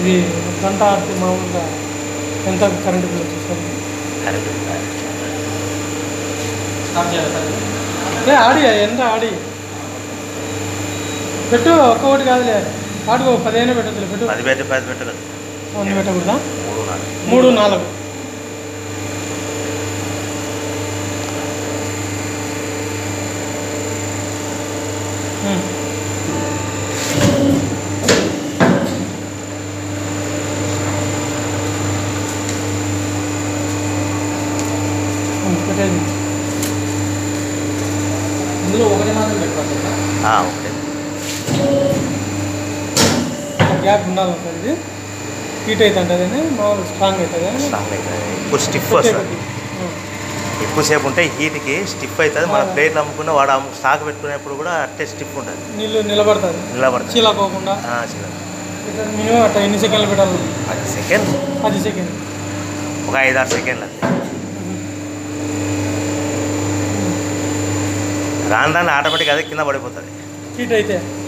ఇది గంట ఆడితే మామూలుగా ఎంత కరెంటు బిల్ వచ్చేస్తుంది కరెక్ట్ స్టార్ట్ చేయాలి సార్ ఏ ఆడి ఎంత ఆడి పెట్టు ఒక్కొక్కటి కాదులే ఆడుకో పదిహేను పెట్టద్దులే పెట్టు పది పెట్టి పది పెట్టదు వంద పెట్టకూడదా మూడు నాలుగు మూడు నాలుగు ఉమ్. ఉమ్, పెట్టేది ఇందులో ఒకటి మాత్రం పెట్టుకోవచ్చు సార్ ఆ, ఓకే గ్యాప్ ఉండాలి సార్ ఇది హీట్ అవుతుంది అదే మామూలు స్ట్రాంగ్ అవుతుంది స్ట్రాంగ్ అవుతుంది ఇప్పుడు స్టిఫ్ వస్తుంది ఎక్కువసేపు ఉంటే హీట్కి స్టిఫ్ అవుతుంది మన ప్లేట్లు అమ్ముకున్న వాడు అమ్ము స్టాక్ పెట్టుకునేప్పుడు కూడా అట్టే స్టిఫ్ ఉంటుంది నీళ్ళు నిలబడుతుంది నిలబడుతుంది చీలకోకుండా ఆ, చిన్న ఇట్లా మినిమం అట్లా ఎన్ని సెకండ్లు పెట్టాలి పది సెకండ్ పది సెకండ్ ఒక ఐదు ఆరు సెకండ్లు అంతే రాను రాను ఆటోమేటిక్ అదే కింద పడిపోతుంది హీట్ అయితే